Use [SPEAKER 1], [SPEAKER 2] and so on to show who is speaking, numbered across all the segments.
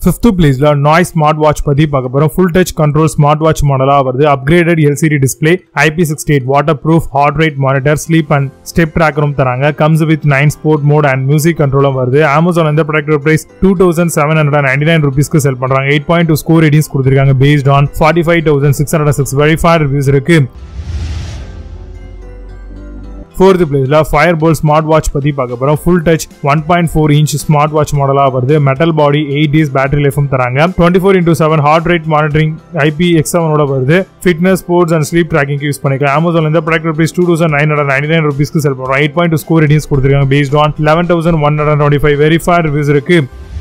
[SPEAKER 1] fifth பிளேஸ்ல noise smart watch பத்தி பார்க்க போறோம் full touch control smart watch மாடலா வருது upgraded LCD display IP sixty eight water proof heart rate monitor sleep and step ட்ராக்கரும் தராங்க comes with nine sport mode and music கண்ட்ரோலும் வருது அமேசான் இந்த product price two thousand seven hundred ninety nine ருபீஸ்க்கு sell பண்றாங்க eight point two score ratings கொடுத்துருக்காங்க based on forty five thousand six hundred six verify reviews இருக்கு fourth பிளேஸ்ல Fire போல் smart watch பத்தி பார்க்க போறோம் full touch one point four inch smart watch மாடலா வருது metal body eight days battery லைஃபும் தராங்க twenty four into seven heart rate monitoring IP X செவனோட வருது fitness sports and sleep tracking use பண்ணிக்கலாம் அமேசான் இந்த product rupees two thousand nine hundred ninety nine ருபீஸ்க்கு sell பண்ணுறோம் எயிட் பாயிண்ட் ஸ்கோர் ரேட்டிங்ஸ் கொடுத்துருக்காங்க based on eleven thousand one hundred twenty five verify reviews இருக்கு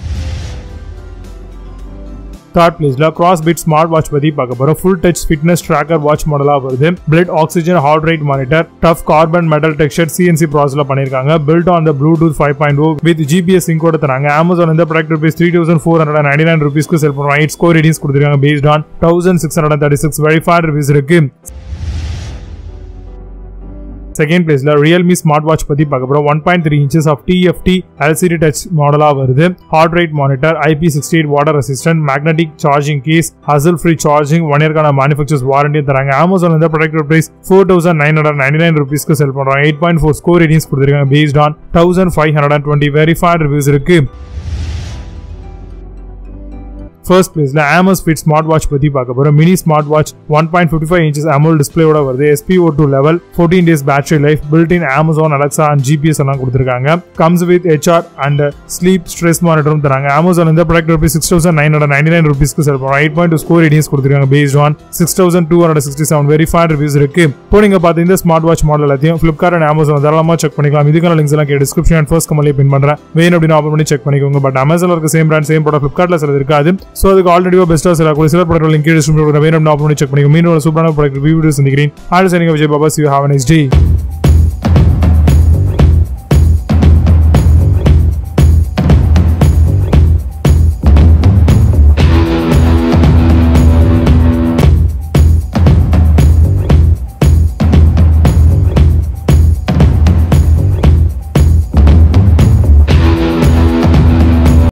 [SPEAKER 1] third பிளேஸ்ல Crossbeats smart watch பத்தி பார்க்க போறோம் full touch fitness tracker watch மாடலா வருது blood oxygen heart rate monitor tough carbon metal texture CNC ப்ராசஸ்ல பண்ணிருக்காங்க built on the Bluetooth five point O with GPS சிங்கோட தராங்க அமேசான் இந்த product rupees three thousand four hundred ninety nine ருபீஸ்க்கு sell பண்ணுறோம் eight score ratings கொடுத்துருக்காங்க based on thousand six hundred thirty six verify reviews இருக்கு second பிளேஸ்ல Realme smart watch பத்தி பார்க்க போறோம் one point three inches of TFT LCD touch மாடலா வருது heart rate monitor IP sixty eight water resistant magnetic charging case hassle free charging one இயர்க்கான manufacturers warranty தராங்க Amazon இந்த product price four thousand nine hundred ninety nine ருபீஸ்க்கு sell பண்றோம் eight point four score ratings கொடுத்துருக்காங்க based on thousand five hundred and twenty verify reviews இருக்கு ஃபர்ஸ்ட் பிளேஸ்ல Amazfit smart watch பத்தி பார்க்க போறோம் mini smart watch one point fifty five inches AMOLED டிஸ்பிளேயோட வருது SPO two level fourteen days battery life built in Amazon Alexa and GPS எல்லாம் கொடுத்துருக்காங்க comes with HR and sleep stress மானிட்டரும் தராங்க Amazon இந்த product rupees six thousand nine hundred ninety nine ருபீஸ்க்கு sell பண்ணுறோம் eight point score ratings கொடுத்துருக்காங்க based on six thousand two hundred sixty seven verify reviews இருக்கு இப்போ நீங்க பார்த்து இந்த ஸ்மார்ட் வாட்ச் மாடல் எல்லாத்தையும் ஃபிளிப்கார்ட் அண்ட் அமேசான் தாராளமாக செக் பண்ணிக்கலாம் இதுக்கான லிங்க்ஸ் எல்லாம் டிஸ்கிரிப்ஷன் அண்ட் ஃபர்ஸ்ட் கமலே பின் பண்றேன் வேணும் அப்படின்னு ஆப்பன் பண்ணி செக் பண்ணிக்கோங்க பட் அமேசான் இருக்க சேம் பிராண்ட் சேம் ப்ராடக்ட் ஃபிளிப்கார்ட்ல சிலது இருக்காது ஸோ அதுக்கு ஆல்ரெடி பெஸ்ட்டாக சில கூட சில ப்ராடக்ட் லிங்க் டிஸ்கிரிப்ஷன் வேணும் ஆப்பன் பண்ணி செக் பண்ணிக்கோங்க மீண்டும் சூப்பரான ப்ராடக்ட் ரிவ்யூ சந்திக்கிறேன் ஆல் சனிங்க விஜய் பாபா சி ஹாவ் நெக்ஸ்ட் டே